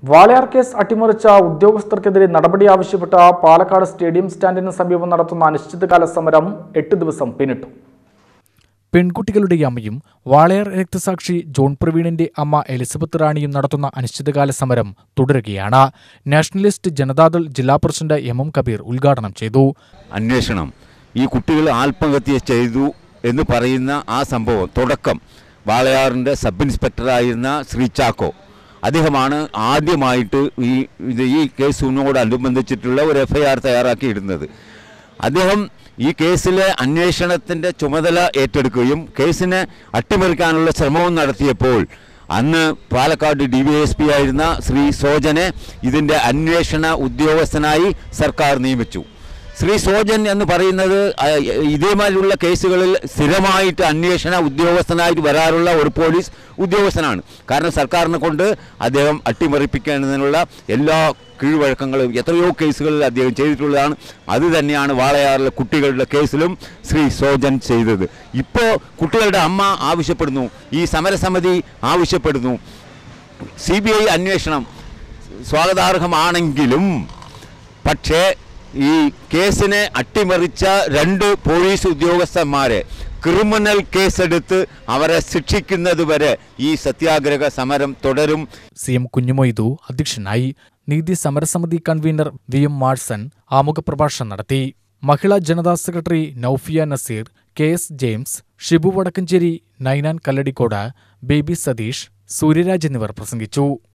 Walayar case അട്ടിമറിച്ച ഉദ്യോഗസ്ഥർക്കെതിരെ നടപടി ആവശ്യപ്പെട്ട പാലക്കാട് സ്റ്റേഡിയം സ്റ്റാൻഡിന് സമീപം നടത്തുന്ന അനിശ്ചിതകാല സമരം എട്ട് ദിവസം പിന്നിട്ടു പെൺകുട്ടികളുടെ അമ്മയും വാളയാർ രക്തസാക്ഷി ജോൺ പ്രവീണിന്റെ അമ്മ എലിസബത്ത് റാണിയും നടത്തുന്ന അനിശ്ചിതകാല സമരം തുടരുകയാണ് നാഷണലിസ്റ്റ് ജനതാദൾ ജില്ലാ പ്രസിഡന്റ് എം എം കബീർ ഉദ്ഘാടനം ചെയ്തു അന്വേഷണം ഈ കുട്ടികൾ ആത്മഹത്യ ചെയ്തു എന്ന് പറയുന്ന ആ സംഭവം തുടക്കം വാളയാറിൻ്റെ സബ് ഇൻസ്പെക്ടറായിരുന്ന ശ്രീ ചാക്കോ അദ്ദേഹമാണ് ആദ്യമായിട്ട് ഈ ഇത് ഈ കേസിനോടനുബന്ധിച്ചിട്ടുള്ള ഒരു എഫ് ഐ ആർ തയ്യാറാക്കിയിടുന്നത് അദ്ദേഹം ഈ കേസിലെ അന്വേഷണത്തിൻ്റെ ചുമതല ഏറ്റെടുക്കുകയും കേസിനെ അട്ടിമറിക്കാനുള്ള ശ്രമവും നടത്തിയപ്പോൾ അന്ന് Palakkad D V S P ആയിരുന്ന ശ്രീ സോജനെ ഇതിൻ്റെ അന്വേഷണ ഉദ്യോഗസ്ഥനായി സർക്കാർ നിയമിച്ചു ശ്രീ സോജൻ എന്ന് പറയുന്നത് ആ, ഇതേമാതിരിയുള്ള കേസുകളിൽ സ്ഥിരമായിട്ട് അന്വേഷണ ഉദ്യോഗസ്ഥനായിട്ട് വരാറുള്ള ഒരു പോലീസ് ഉദ്യോഗസ്ഥനാണ് കാരണം സർക്കാരിനെ കൊണ്ട് അദ്ദേഹം അട്ടിമറിപ്പിക്കുന്നതിനുള്ള എല്ലാ കീഴ്വഴക്കങ്ങളും എത്രയോ കേസുകളിൽ അദ്ദേഹം ചെയ്തിട്ടുള്ളതാണ് അത് തന്നെയാണ് വാളയാറിലെ കുട്ടികളുടെ കേസിലും ശ്രീ സോജൻ ചെയ്തത് ഇപ്പോൾ കുട്ടികളുടെ അമ്മ ആവശ്യപ്പെടുന്നു ഈ സമരസമിതി ആവശ്യപ്പെടുന്നു സി ബി ഐ അന്വേഷണം സ്വാഗതാർഹമാണെങ്കിലും പക്ഷേ ഈ കേസിനെ അട്ടിമറിച്ച രണ്ട് പോലീസ് ഉദ്യോഗസ്ഥന്മാരെ ക്രിമിനൽ കേസെടുത്ത് അവരെ ശിക്ഷിക്കുന്നതുവരെ ഈ സത്യാഗ്രഹ സമരം തുടരും സി എം കുഞ്ഞുമൊയ്തു അധ്യക്ഷനായി നീതി സമരസമിതി കൺവീനർ വി എം മാഴ്സൺ ആമുഖ പ്രഭാഷണം നടത്തി Mahila Janata secretary Naufiya Nazeer K S James Shibu Vadakkanchery Ninan Kalladikode Baby Satheesh Suryaraj എന്നിവർ പ്രസംഗിച്ചു